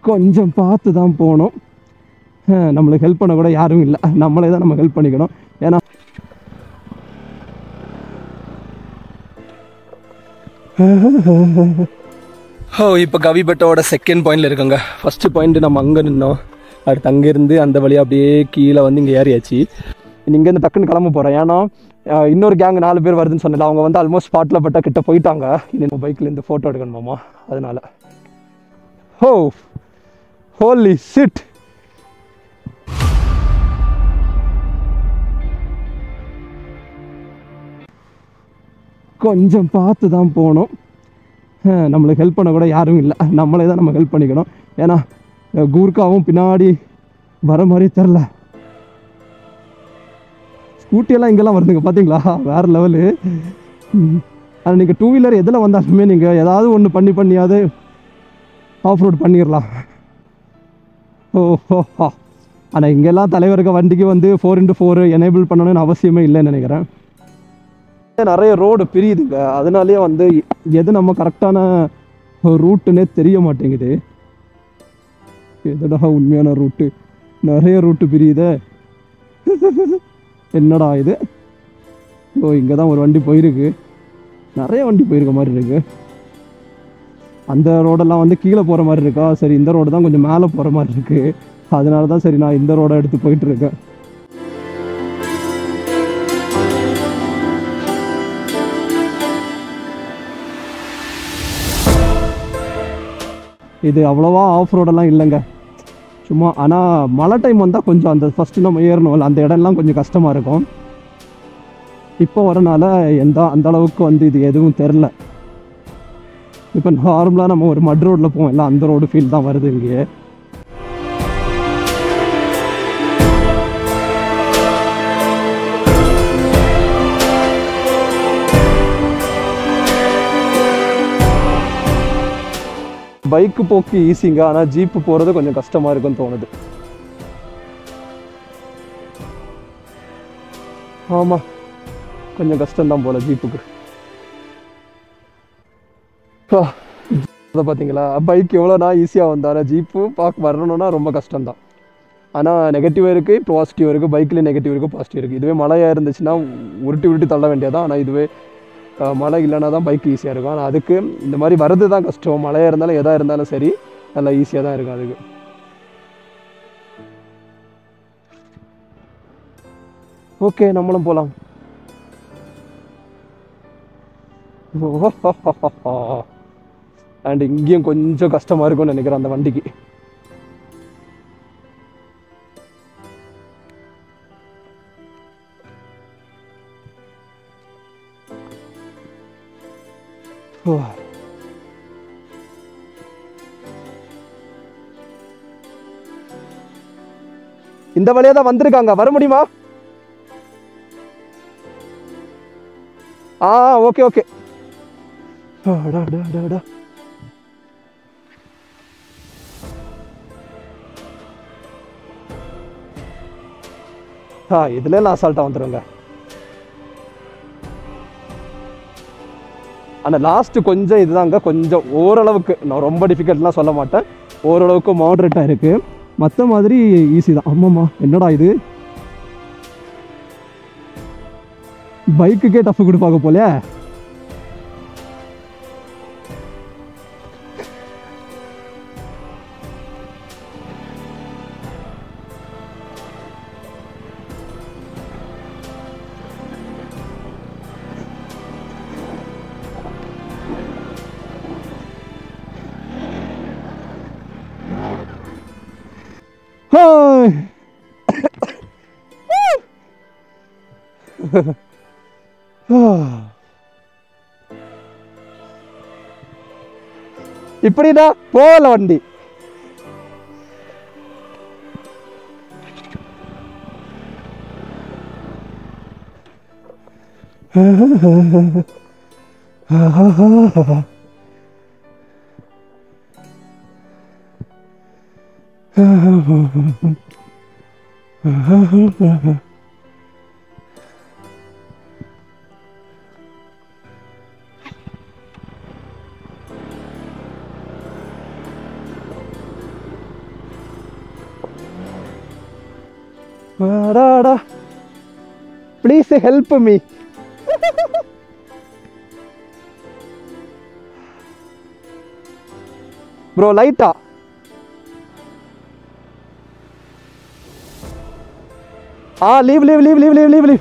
கொஞ்சம் பார்த்து தான் போகணும் அஹ் நம்மளுக்கு ஹெல்ப் பண்ண கூட யாரும் இல்லை நம்மளே தான் நம்ம ஹெல்ப் பண்ணிக்கணும் ஏன்னா ஓ இப்போ கவிபட்டோட செகண்ட் பாயிண்ட்ல இருக்கோங்க ஃபர்ஸ்ட் பாயிண்ட் நம்ம அங்கே நின்னோம் அடுத்து அங்கேருந்து அந்த வழியாக அப்படியே கீழே வந்து இங்கே ஏறியாச்சு இங்கேருந்து டக்குன்னு கிளம்ப போகிறேன் ஏன்னா அஹ், இன்னொரு கேங் நாலு பேர் வருதுன்னு சொன்னல அவங்க வந்து ஆல்மோஸ்ட் ஸ்பாட்டில் பட்ட கிட்ட போயிட்டாங்க இனி நம்ம பைக்கில் இருந்து ஃபோட்டோ எடுக்கணுமாமா அதனால ஹோ ஹோலி சிட் கொஞ்சம் பார்த்து தான் போகணும் அஹ் நம்மளுக்கு ஹெல்ப் பண்ண கூட யாரும் இல்லை நம்மளே தான் நம்ம ஹெல்ப் பண்ணிக்கணும் ஏன்னா அஹ் கூர்க்காவும் பின்னாடி வர மாதிரி தெரில ஸ்கூட்டியெல்லாம் இங்கெல்லாம் வருதுங்க பார்த்தீங்களா வேறு லெவலு ஆனால் நீங்கள் டூ வீலர் எதில் வந்தாலுமே நீங்கள் ஏதாவது ஒன்று பண்ணி பண்ணியாவது ஆஃப் ரோட் பண்ணிடலாம் ஓ ஹோ ஹா ஆனால் இங்கெல்லாம் தலைவருக்கு வண்டிக்கு வந்து ஃபோர் இன்ட்டு ஃபோர் எனேபிள் பண்ணணும்னு அவசியமே இல்லைன்னு நினைக்கிறேன் நிறைய ரோடு பிரியுதுங்க அதனாலேயே வந்து எது நம்ம கரெக்டான ரூட்டுன்னே தெரிய மாட்டேங்குது எதுடா உண்மையான ரூட்டு நிறைய ரூட்டு பிரியுதே என்னடா இது ஓ இங்கே தான் ஒரு வண்டி போயிருக்கு நிறைய வண்டி போயிருக்க மாதிரி இருக்கு அந்த ரோடெல்லாம் வந்து கீழே போகிற மாதிரி இருக்கா சரி இந்த ரோடு தான் கொஞ்சம் மேலே போகிற மாதிரி இருக்கு அதனால தான் சரி நான் இந்த ரோடை எடுத்து போயிட்டு இருக்கேன் இது அவ்வளோவா ஆஃப் ரோடெல்லாம் இல்லைங்க சும்மா ஆனால் மழை டைம் வந்தால் கொஞ்சம் அந்த ஃபஸ்ட்டு நம்ம ஏறணும்ல அந்த இடம்லாம் கொஞ்சம் கஷ்டமாக இருக்கும் இப்போ வரனால எந்த அந்த அளவுக்கு வந்து இது எதுவும் தெரில இப்போ நார்மலாக நம்ம ஒரு மட் ரோட்டில் போவோம் எல்லாம் அந்த ரோடு ஃபீல் தான் வருது இங்கே பைக்கு போக்கு ஈஸிங்க ஆனால் ஜீப்பு போகிறது கொஞ்சம் கஷ்டமாக இருக்குன்னு தோணுது ஆமாம் கொஞ்சம் கஷ்டம்தான் போல ஜீப்புக்கு பா, அதை பார்த்தீங்களா பைக் எவ்வளோனா ஈஸியாக வந்தாலும் ஜீப்பு பார்க்க வரணும்னா ரொம்ப கஷ்டம்தான் ஆனால் நெகட்டிவ் இருக்குது பாசிட்டிவ் இருக்குது பைக்கில் நெகட்டிவ் இருக்குது பாசிட்டிவ் இருக்குது இதுவே மழையாக இருந்துச்சுன்னா உருட்டி உருட்டி தள்ள வேண்டியதான் ஆனால் இதுவே அஹ், மழை இல்லைனா தான் பைக் ஈஸியாக இருக்கும் ஆனால் அதுக்கு இந்த மாதிரி வர்றது தான் கஷ்டம் மழையாக இருந்தாலும் எதாக இருந்தாலும் சரி நல்லா ஈஸியாக தான் இருக்கும் அதுக்கு ஓகே நம்மளும் போகலாம் அண்ட் இங்கேயும் கொஞ்சம் கஷ்டமாக இருக்கும்னு நினைக்கிறேன் அந்த வண்டிக்கு ஓ. இந்த வழியா தான் வந்திருக்காங்க வர முடியுமா ஆ ஓகே ஓகே அடா, அடா, அடா, அடா. ஆ இதுல எல்லாம் அசால்ட்டா வந்துருங்க ஆனால் லாஸ்ட்டு கொஞ்சம் இதுதாங்க கொஞ்சம் ஓரளவுக்கு நான் ரொம்ப டிஃபிகல்ட்லாம் சொல்ல மாட்டேன் ஓரளவுக்கு மாட்ரேட்டாக இருக்குது மற்ற மாதிரி ஈஸி தான் ஆமாம்மா என்னடா இது பைக்குக்கே டஃப் கொடுப்பாங்க போல ஹாய் இப்படிதான் போகல வண்டி அடாடா ப்ளீஸ் ஹெல்ப் மீ ப்ரோ லைட்டா ஆ leave leave leave leave leave leave leave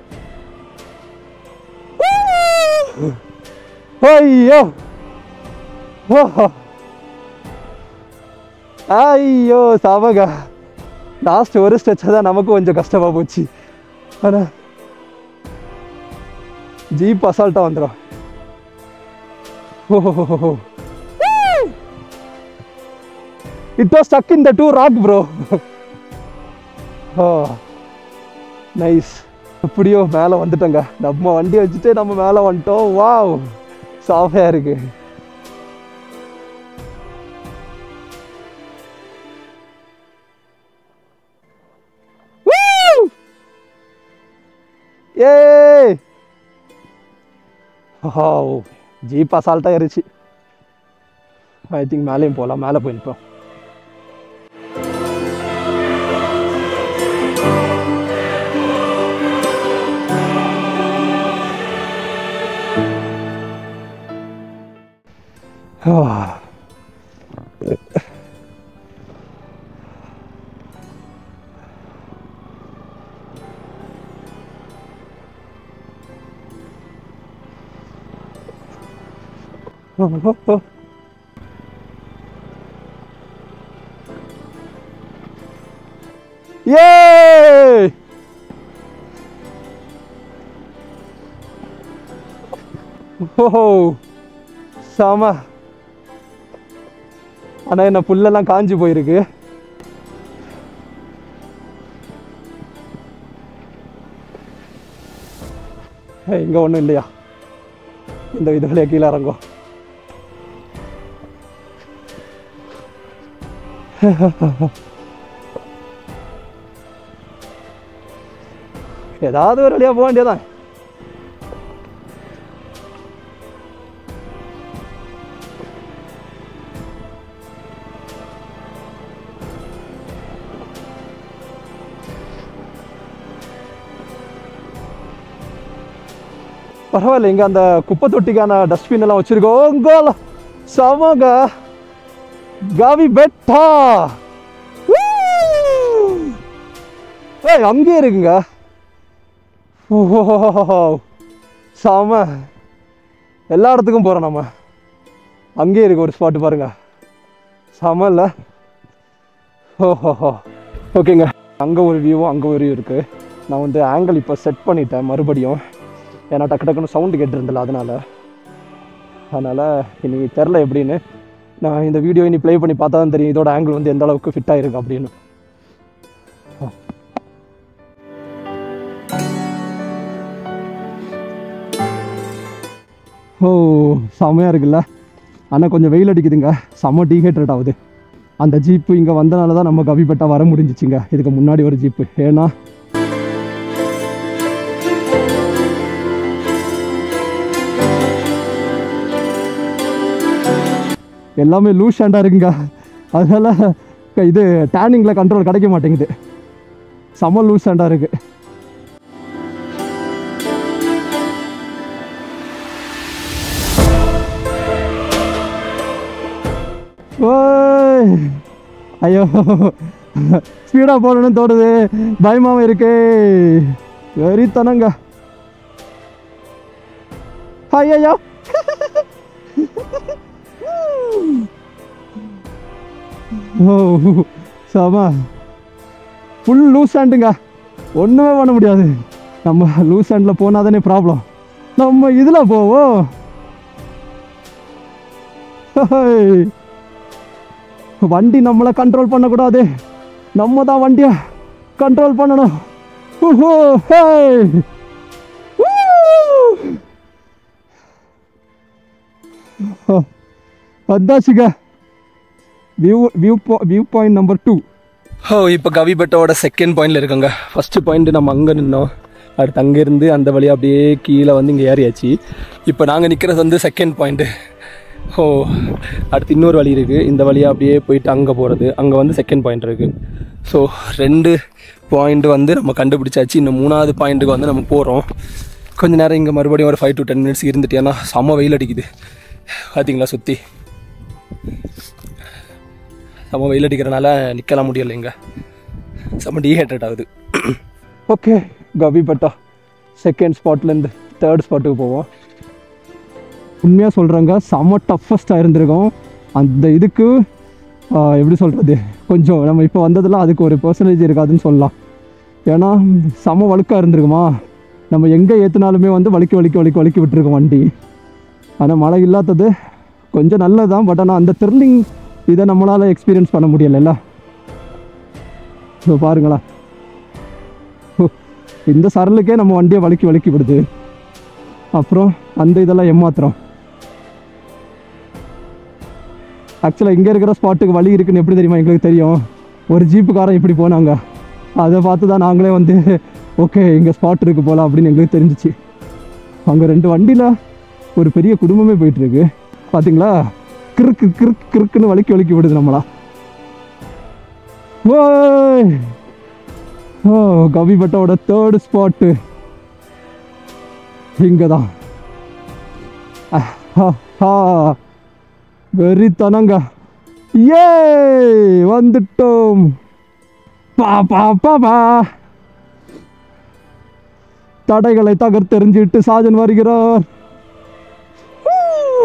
ஐயோ ஓஹோ ஐயோ சாவகா லாஸ்ட் ஒரு ஸ்டெச் தான் நமக்கு கொஞ்சம் கஷ்டமா போச்சு ஆனால் ஜீப் அசால்ட்டாக வந்துடும் ஓஹோ it was stuck in the two rock bro oh nice எப்படியோ மேலே வந்துட்டோங்க நம்ம வண்டி வச்சுட்டு நம்ம மேலே வந்துட்டோம் வாவ் சாஃபையாக இருக்கு ஏ ஓ ஜீப் அசால்ட்டாக இருந்துச்சு ஐ திங்க் மேலேயும் போகலாம் மேலே போய் நிற்போம் Yay! ஓஹோ செம ஆனால் என்ன புல்லெல்லாம் காஞ்சி போயிருக்கு இங்கே ஒன்றும் இல்லையா இந்த இது வழியா கீழே இறங்கும் ஏதாவது ஒரு வழியா போக வேண்டியதான் பரவாயில்ல இங்க அந்த குப்பை தொட்டிக்கான டஸ்ட்பின் எல்லாம் வச்சிருக்கோம் கோல சமக காவி பெட்டா ஏய் அங்கேயே இருக்குங்க ஓஹோ செம எல்லா இடத்துக்கும் போகிறோம் நம்ம அங்கேயே இருக்கு ஒரு ஸ்பாட் பாருங்க செம இல்லை ஓஹோஹோ ஓகேங்க அங்கே ஒரு வியூவும் அங்கே ஒரு வியூ இருக்குது நான் வந்து ஆங்கிள் இப்போ செட் பண்ணிட்டேன் மறுபடியும் ஏன்னா டக்கு டக்குன்னு சவுண்டு கேட்டுருந்தில்ல அதனால் அதனால் இனி தெரில எப்படின்னு நான் இந்த வீடியோ இனி ப்ளே பண்ணி பார்த்தா தான் தெரியும் இதோட ஆங்கிள் வந்து எந்த அளவுக்கு ஃபிட் ஆயிருக்கு அப்படின்னு ஓ செமையாக இருக்குல்ல ஆனால் கொஞ்சம் வெயில் அடிக்குதுங்க செம்ம டீஹைட்ரேட் ஆகுது அந்த ஜீப்பு இங்கே வந்தனால தான் நம்ம கவிப்பட்டா வர முடிஞ்சிச்சுங்க இதுக்கு முன்னாடி ஒரு ஜீப்பு ஏன்னா எல்லாமே லூஸ் ஹேண்டாக இருக்குங்க அதனால க- இது டேனிங்கில் கண்ட்ரோல் கிடைக்க மாட்டேங்குது செம்ம லூஸ் ஹேண்டாக இருக்கு ஓய் ஐயோ ஸ்பீடாக போகணும்னு தோணுது பயமாவும் இருக்கு வெறித்தனங்க ஐயோ ஓ சாமா ஃபுல் லூஸ் ஹேண்டுங்க ஒன்றுமே பண்ண முடியாது நம்ம லூஸ் ஹேண்டில் போனால் தானே ப்ராப்ளம் நம்ம இதில் போவோம் ஹை. வண்டி நம்மளை கண்ட்ரோல் பண்ணக்கூடாது நம்ம தான் வண்டியை கண்ட்ரோல் பண்ணணும் உஹு, ஹே. ஊ. ஆ, வந்தாச்சுங்க view view view point number two oh இப்போ கவிபட்டோட செகண்ட் பாயிண்டில் இருக்கோங்க ஃபஸ்ட்டு பாயிண்ட் நம்ம அங்கே நின்னோம் அடுத்து அங்கேருந்து அந்த வழியாக அப்படியே கீழே வந்து இங்கே ஏறியாச்சு இப்போ நாங்கள் நிற்கிறது வந்து செகண்ட் பாயிண்ட்டு ஓ அடுத்து இன்னொரு வழி இருக்குது இந்த வழியாக அப்படியே போயிட்டு அங்கே போகிறது அங்கே வந்து செகண்ட் பாயிண்ட் இருக்குது ஸோ ரெண்டு பாயிண்ட் வந்து நம்ம கண்டுபிடிச்சாச்சு இன்னும் மூணாவது பாயிண்ட்டுக்கு வந்து நம்ம போகிறோம் கொஞ்ச நேரம் இங்கே மறுபடியும் ஒரு ஃபைவ் டு டென் மினிட்ஸ் இருந்துட்டு ஏன்னா செம்ம வெயில் அடிக்குது பார்த்தீங்களா சுற்றி செம்ம வெயில் அடிக்கிறனால நிற்கலாம் முடியல இங்கே செம்ம டீஹைட்ரேட் ஆகுது ஓகே கபிபட்டா செகண்ட் ஸ்பாட்லேருந்து தேர்ட் ஸ்பாட்டுக்கு போவோம் உண்மையாக சொல்கிறேங்க செம்ம டஃபஸ்ட்டாக இருந்திருக்கும் அந்த இதுக்கு ஆஹ், எப்படி சொல்கிறது கொஞ்சம் நம்ம இப்போ வந்ததெல்லாம் அதுக்கு ஒரு பர்சன்டேஜ் இருக்காதுன்னு சொல்லலாம் ஏன்னா செம வழுக்காக இருந்திருக்குமா நம்ம எங்கே ஏற்றுனாலுமே வந்து வலிக்கி வலிக்கி வலிக்கி வலிக்கி விட்டுருக்கோம் வண்டி ஆனால் மழை இல்லாதது கொஞ்சம் நல்லது தான் பட் ஆனால் அந்த த்ரில்லிங் இதை நம்மளால் எக்ஸ்பீரியன்ஸ் பண்ண முடியலைல்ல ஸோ பாருங்களேன் ஓ, இந்த சரலுக்கே நம்ம வண்டியை வலிக்கி வலிக்கி விடுது அப்புறம் அந்த இதெல்லாம் ஏமாத்துறோம் ஆக்சுவலாக இங்கே இருக்கிற ஸ்பாட்டுக்கு வழி இருக்குன்னு எப்படி தெரியுமா எங்களுக்கு தெரியும் ஒரு ஜீப்புக்காரன் இப்படி போனாங்க அதை பார்த்து தான் நாங்களே வந்து ஓகே இங்கே ஸ்பாட் இருக்கு போல அப்படின்னு எங்களுக்கு தெரிஞ்சிச்சு அங்கே ரெண்டு வண்டியில் ஒரு பெரிய குடும்பமே போயிட்டு இருக்கு பார்த்தீங்களா கிறுக்கு கிறுக்கு கிறுக்குன்னு வலிக்கி வலிக்கி விடுது நம்மளா ஓய் ஓ கவிபட்டாவோட தேர்ட் ஸ்பாட்டு இங்கே தான் வெறித்தனங்க ஏ வந்துட்டோம் பா பா பா பா தடைகளை தகர்த்தெறிஞ்சிட்டு சாஜன் வருகிறார் ஊ.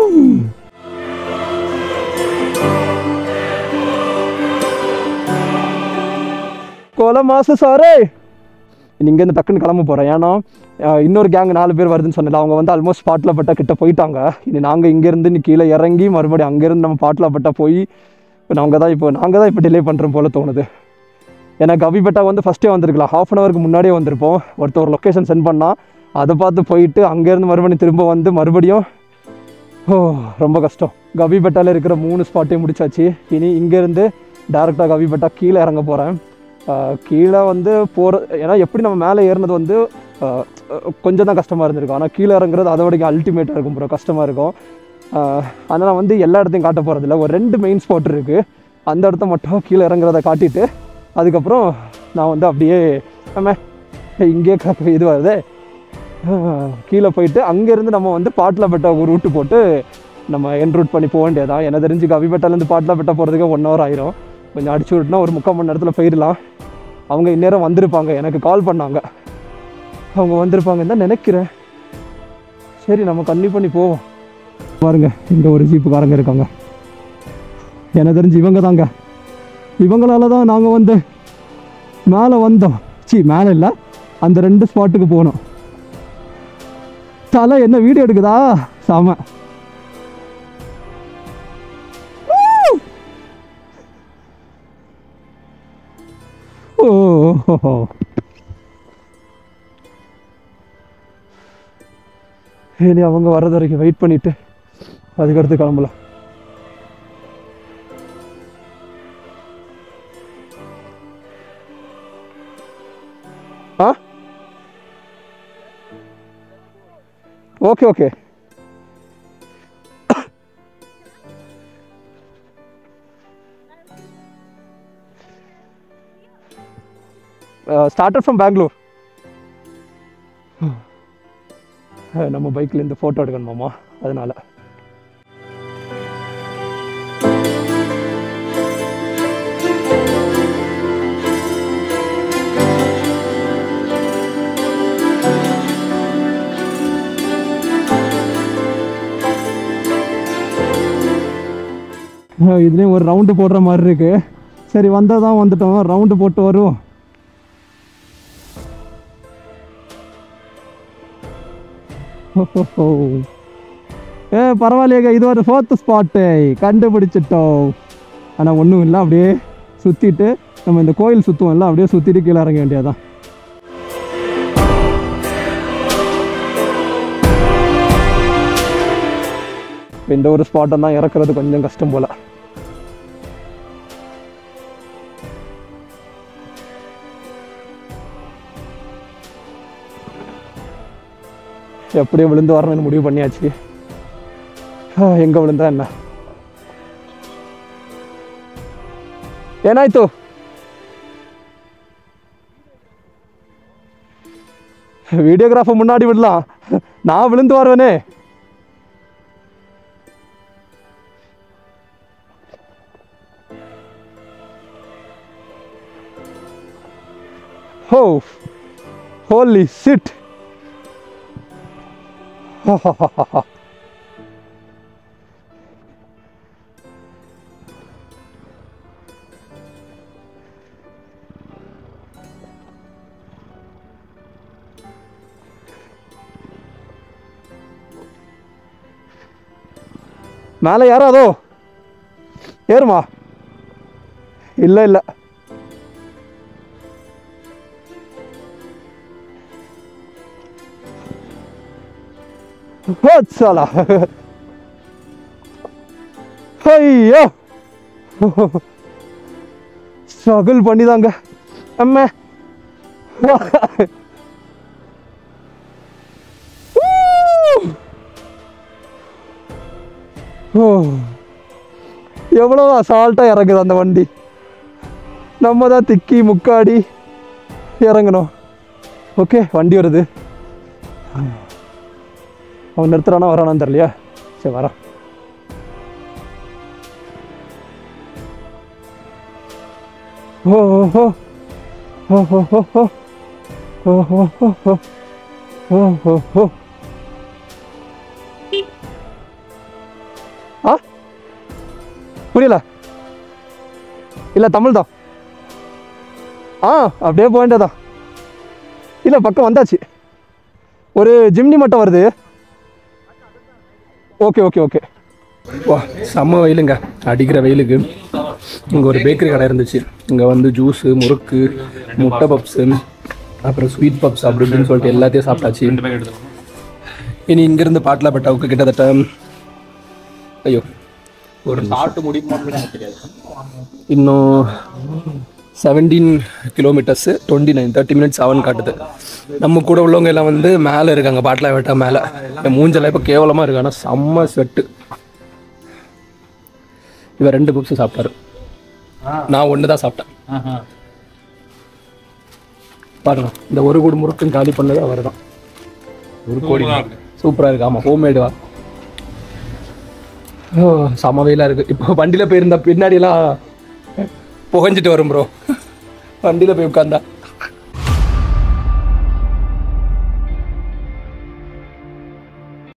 கொலை மாசு சாரே இங்கேருந்து டக்குன்னு கிளம்ப போகிறேன் ஏன்னா அஹ், இன்னொரு கேங் நாலு பேர் வருதுன்னு சொன்னல அவங்க வந்து ஆல்மோஸ்ட் பாட்டில் பட்டா கிட்ட போயிட்டாங்க இனி நாங்கள் இங்கேருந்து நீ கீழே இறங்கி மறுபடியும் அங்கேருந்து நம்ம பாட்டில் பட்டா போய் இப்போ நாங்கள் தான் இப்போ நாங்கள் தான் இப்போ டிலே பண்ணுறோம் போல தோணுது ஏன்னா கவிபெட்டா வந்து ஃபஸ்ட்டே வந்திருக்கலாம் ஹாஃப் அன் ஹவருக்கு முன்னாடியே வந்திருப்போம் ஒருத்தர் ஒரு லொக்கேஷன் சென்ட் பண்ணால் அதை பார்த்து போயிட்டு அங்கேருந்து மறுபடியும் திரும்ப வந்து மறுபடியும் ஓ ரொம்ப கஷ்டம் கவிபெட்டாவில் இருக்கிற மூணு ஸ்பாட்டையும் முடிச்சாச்சு இனி இங்கேருந்து டேரெக்டாக கவிபெட்டா கீழே இறங்க போகிறேன் கீழே வந்து போகிற ஏன்னா எப்படி நம்ம மேலே ஏறினது வந்து ஆஹ், கொஞ்சம் தான் கஷ்டமாக இருந்திருக்கும் ஆனால் கீழே இறங்குறது அதை விட அல்டிமேட்டாக இருக்கும் ப்ரோ கஷ்டமாக இருக்கும் ஆனால் நான் வந்து எல்லா இடத்தையும் காட்ட போகிறதில்ல ஒரு ரெண்டு மெயின் ஸ்பாட் இருக்குது அந்த இடத்த மட்டும் கீழே இறங்குறத காட்டிட்டு அதுக்கப்புறம் நான் வந்து அப்படியே ஆமே இங்கேயே க- இது வருது கீழே போயிட்டு அங்கேருந்து நம்ம வந்து பாட்டிலப்பட்ட ஒரு ரூட்டு போட்டு நம்ம என் ரூட் பண்ணி போக வேண்டியதான் என்ன தெரிஞ்சு கவிபட்டாலேருந்து பாட்டிலப்பட்ட போகிறதுக்கு ஒன் ஹவர் ஆயிரும் கொஞ்சம் அடிச்சு விட்டுனா ஒரு முக்கால் மணி நேரத்தில் போயிடலாம் அவங்க இந்நேரம் வந்திருப்பாங்க எனக்கு கால் பண்ணாங்க அவங்க வந்திருப்பாங்கன்னு தான் நினைக்கிறேன் சரி நம்ம கன்னி பண்ணி போவோம் பாருங்க இங்கே ஒரு ஜீப்புக்காரங்க இருக்காங்க எனக்கு தெரிஞ்சு இவங்க தாங்க இவங்களால தான் நாங்கள் வந்து மேலே வந்தோம் சி மேலே இல்லை அந்த ரெண்டு ஸ்பாட்டுக்கு போனோம் தலை என்ன வீடியோ எடுக்குதா சாம ஓ இனி அவங்க வர்றது வரைக்கும் வெயிட் பண்ணிட்டு அதுக்கடுத்து கிளம்பலாம் ஆ okay okay started from Bangalore நம்ம பைக்கில் இருந்து ஃபோட்டோ எடுக்கணுமாமா அதனால அஹ் இதுலயும் ஒரு ரவுண்டு போடுற மாதிரி இருக்கு சரி வந்தால் தான் வந்துட்டோம் ரவுண்டு போட்டு வருவோம் ஓஹோஹோ. ஏ பரவாயில்லையேங்க இது ஒரு ஃபோர்த்து ஸ்பாட்டு கண்டுபிடிச்சிட்டோம் ஆனால் ஒன்றும் இல்லை அப்படியே சுற்றிட்டு நம்ம இந்த கோயில் சுற்றுவோம்ல அப்படியே சுற்றிட்டு கீழே இறங்க வேண்டியதான் இந்த ஒரு ஸ்பாட்டை தான் இறக்குறது கொஞ்சம் கஷ்டம் போல எப்படியோ விழுந்து வரணும்னு முடிவு பண்ணியாச்சு ஆஹ், எங்க விழுந்தா என்ன ಏನಾಯ್ತು வீடியோகிராஃபர் முன்னாடி விடலாம் நான் விழுந்து வருவேனே ஹோ ஹோலி சிட் மேலே யாராதோ ஏறுமா இல்லை இல்லை சாலா ஐயோ ஸ்ட்ரகிள் பண்ணிதாங்க அம்மா ஓ எவ்வளோ அசால்ட்டாக இறங்குது அந்த வண்டி நம்ம தான் திக்கி முக்காடி இறங்கணும் ஓகே வண்டி வருது அவன் நிறுத்துறானா வரானான்னு தெரியலையா சரி வரான் ஓ ஓ ஓ ஓ ஓ ஓ ஓ ஓ ஓ ஓ ஓ ஓ ஓ ஆ புரியல இல்லை தமிழ் தான் ஆ அப்படியே போக வேண்டியதான் இல்லை பக்கம் வந்தாச்சு ஒரு ஜிம்னி மட்டும் வருது ஓகே ஓகே ஓகே வா செம்ம வெயிலுங்க அடிக்கிற வெயிலுக்கு இங்கே ஒரு பேக்கரி கடை இருந்துச்சு இங்கே வந்து ஜூஸு முறுக்கு முட்டை பப்ஸு அப்புறம் ஸ்வீட் பப்ஸ் அப்படி இப்படின்னு சொல்லிட்டு எல்லாத்தையும் சாப்பிட்டாச்சு இனி இங்கேருந்து பாட்லாப்பட்டாவுக்கு கிட்டத்தட்ட ஐயோ ஒரு சாப்பிட்டு முடியுமான்னு எனக்கு தெரியாது இன்னும் seventeen kilometres twenty nine thirty minutes ஆவன் காட்டுது நம்ம கூட உள்ளவங்க எல்லாம் வந்து மேலே இருக்காங்க பாட்டிலா வேட்டா மேலே என் மூஞ்செல்லாம் இப்போ கேவலமாக இருக்கு ஆனால் செம்ம ஸ்வெட்டு இவர் ரெண்டு பப்ஸ் சாப்பிட்டாரு நான் ஒன்று தான் சாப்பிட்டேன் பாருங்க இந்த ஒரு கூடு முறுக்கும் காலி பண்ணது அவர் தான் ஒரு கோடி சூப்பராக இருக்கு ஆமாம் ஹோம்மேடு வா ஓ செம வெயிலாக இருக்குது இப்போ வண்டியில் போயிருந்தா பின்னாடிலாம் புகஞ்சிட்டு வரும் ப்ரோ வண்டியில் போய் உட்காந்தா